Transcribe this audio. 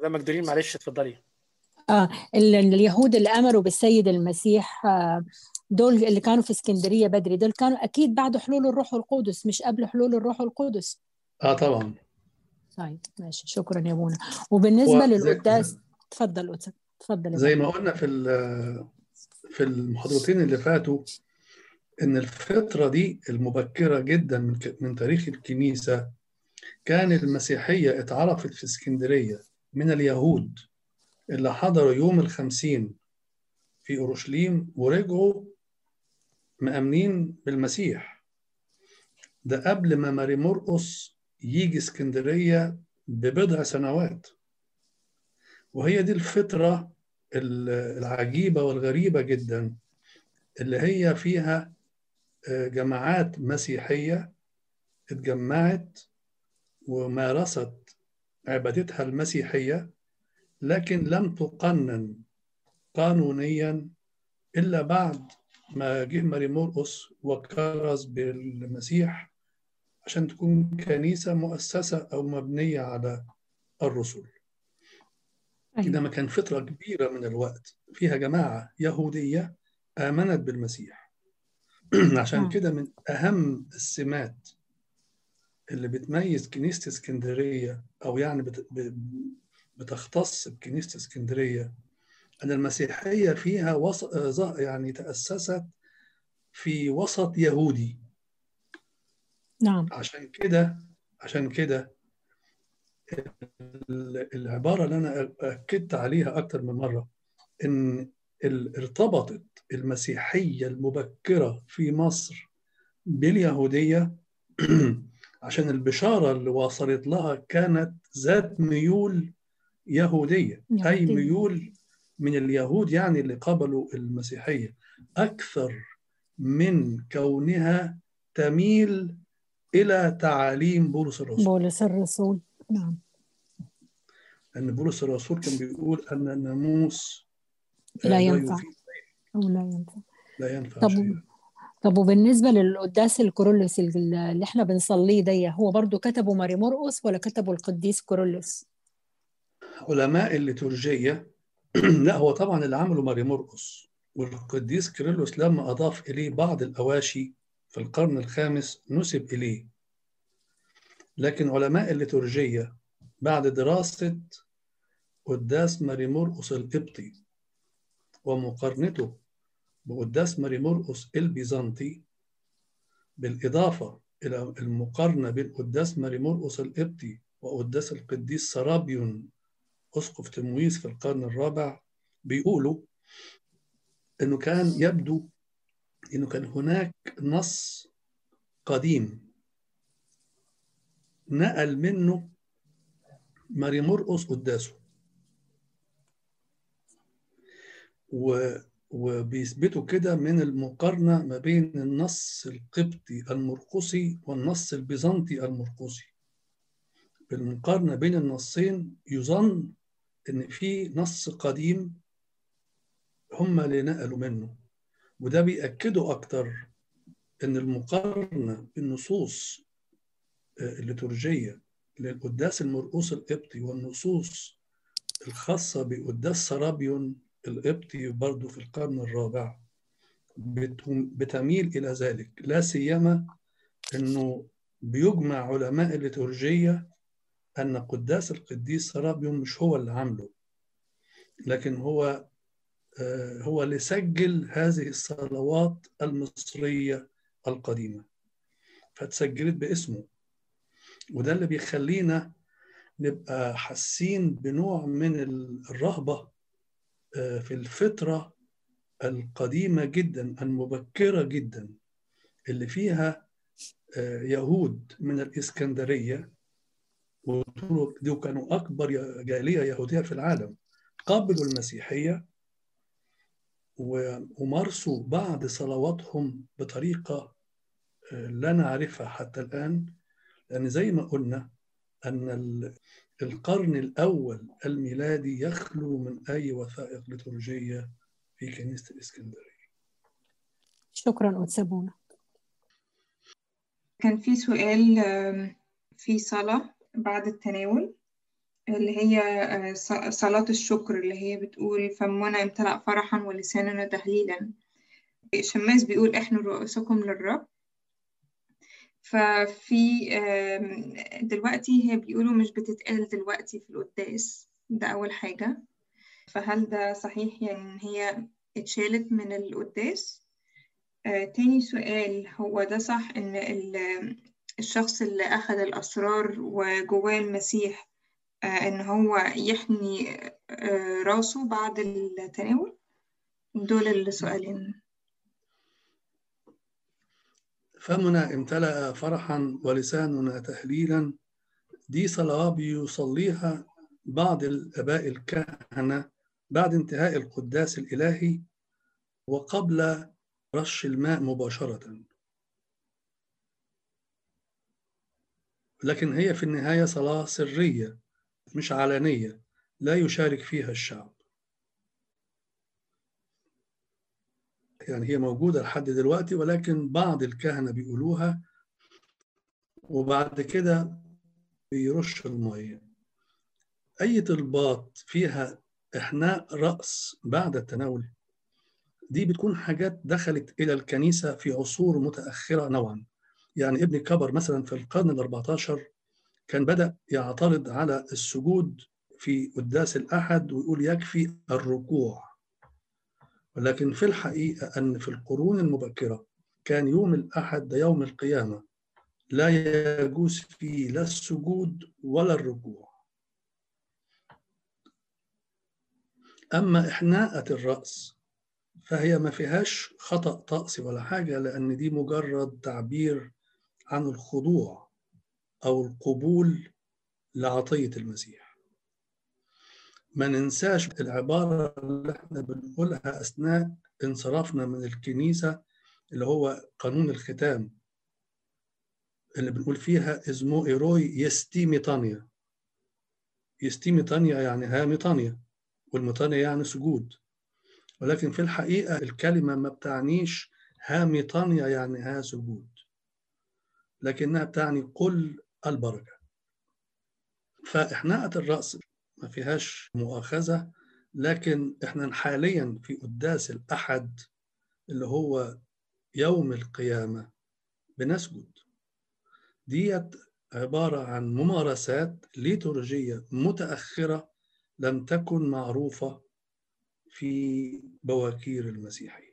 لا مجدولين معلش اتفضلي آه ال- اليهود اللي امنوا بالسيد المسيح آه دول اللي كانوا في اسكندريه بدري دول كانوا اكيد بعد حلول الروح القدس مش قبل حلول الروح القدس اه طبعا طيب ماشي شكرا يا منى وبالنسبه هو زي- للقداس تفضل أستاذ. تفضل يا زي منى. ما قلنا في ال- في المحاضرتين اللي فاتوا ان الفتره دي المبكره جدا من ك- من تاريخ الكنيسه كان المسيحيه اتعرفت في اسكندريه من اليهود اللي حضروا يوم الخمسين في اورشليم ورجعوا مأمنين بالمسيح ده قبل ما ماري مرقس يجي اسكندريه ببضع سنوات وهي دي الفتره ال- العجيبه والغريبه جدا اللي هي فيها آه، جماعات مسيحيه اتجمعت ومارست عبادتها المسيحيه لكن لم تقنن قانونيا الا بعد ما جه ماري مرقس وكرز بالمسيح عشان تكون كنيسه مؤسسه او مبنيه على الرسل أيوة. إنما كان فترة كبيرة من الوقت فيها جماعة يهودية آمنت بالمسيح عشان آه. كده من أهم السمات اللي بتميز كنيسة اسكندرية أو يعني بت- ب- بتختص بكنيسة اسكندرية أن المسيحية فيها وص... آه، ظ- يعني تأسست في وسط يهودي نعم عشان كده عشان كده ال- العبارة اللي أنا أكدت عليها أكتر من مرة إن ال- ارتبطت المسيحية المبكرة في مصر باليهودية عشان البشارة اللي وصلت لها كانت ذات ميول يهودية أي يهودية. ميول من اليهود يعني اللي قبلوا المسيحية أكثر من كونها تميل إلى تعاليم بولس الرسول بولس الرسول نعم أن بولس الرسول كان بيقول أن الناموس آه، لا ينفع. يفيد أو لا ينفع لا ينفع طب شيئا طب وبالنسبة للقداس الكورولوس اللي احنا بنصليه ده هو برضو كتبه ماري مرقس ولا كتبه القديس كورولوس؟ علماء الليتورجية لا هو طبعا اللي عمله ماري مرقس والقديس كيرلس لما أضاف إليه بعض الأواشي في القرن الخامس نسب إليه لكن علماء الليتورجية بعد دراسة قداس ماري مرقس القبطي ومقارنته بقداس ماري مرقس البيزنطي بالإضافة إلى المقارنة بين قداس ماري مرقس القبطي وقداس القديس سرابيون أسقف تمويس في القرن الرابع بيقولوا إنه كان يبدو إنه كان هناك نص قديم نقل منه ماري مرقس قداسه و وبيثبتوا كده من المقارنة ما بين النص القبطي المرقسي والنص البيزنطي المرقسي بالمقارنة بين النصين يظن إن في نص قديم هم اللي نقلوا منه وده بيأكدوا أكتر إن المقارنة بالنصوص آه، الليتورجية للقداس المرقوس القبطي والنصوص الخاصة بقداس سرابيون القبطي برضه في القرن الرابع بتم- بتميل إلى ذلك لا سيما إنه بيجمع علماء الليتورجية أن قداس القديس سرابيون مش هو اللي عامله لكن هو آه، هو اللي سجل هذه الصلوات المصرية القديمة فاتسجلت باسمه وده اللي بيخلينا نبقى حاسين بنوع من الرهبة آه، في الفترة القديمة جدا المبكرة جدا اللي فيها آه، يهود من الإسكندرية ودول دول كانوا أكبر جالية يهودية في العالم قبلوا المسيحية و- ومارسوا بعض صلواتهم بطريقة آه، لا نعرفها حتى الآن لأن زي ما قلنا أن ال- القرن الأول الميلادي يخلو من أي وثائق ليتورجية في كنيسة الإسكندرية شكرا أتسابونا كان في سؤال آم، في صلاة بعد التناول اللي هي آه، ص- صلاة الشكر اللي هي بتقول فمنا امتلأ فرحا ولساننا تهليلا شماس بيقول احنوا رؤوسكم للرب ففي آم، دلوقتي هي بيقولوا مش بتتقال دلوقتي في القداس ده أول حاجة فهل ده صحيح يعني إن هي اتشالت من القداس؟ آه، تاني سؤال هو ده صح إن ال- الشخص اللي أخذ الأسرار وجواه المسيح آه، إن هو يحني آه، راسه بعد التناول؟ دول السؤالين فمنا امتلأ فرحا ولساننا تهليلا دي صلاة بيصليها بعض الآباء الكهنة بعد انتهاء القداس الإلهي وقبل رش الماء مباشرة لكن هي في النهاية صلاة سرية مش علنية لا يشارك فيها الشعب يعني هي موجودة لحد دلوقتي ولكن بعض الكهنة بيقولوها وبعد كده بيرش المية أي طلبات فيها إحناء رأس بعد التناول دي بتكون حاجات دخلت إلى الكنيسة في عصور متأخرة نوعا يعني ابن كبر مثلا في القرن ال 14 كان بدأ يعترض على السجود في قداس الأحد ويقول يكفي الركوع ولكن في الحقيقة أن في القرون المبكرة كان يوم الأحد ده يوم القيامة لا يجوز فيه لا السجود ولا الركوع أما إحناءة الرأس فهي ما فيهاش خطأ طقسي ولا حاجة لأن دي مجرد تعبير عن الخضوع أو القبول لعطية المسيح ما ننساش العبارة اللي احنا بنقولها أثناء انصرافنا من الكنيسة اللي هو قانون الختام اللي بنقول فيها اسمه إيروي يستيميطانيا يستيميطانيا يعني هاميطانيا والميطانيا يعني سجود ولكن في الحقيقة الكلمة ما بتعنيش هاميطانيا يعني ها سجود لكنها بتعني قل البركة فإحناءة الرأس ما فيهاش مؤاخذة لكن احنا حاليا في قداس الأحد اللي هو يوم القيامة بنسجد ديت عبارة عن ممارسات ليتورجية متأخرة لم تكن معروفة في بواكير المسيحية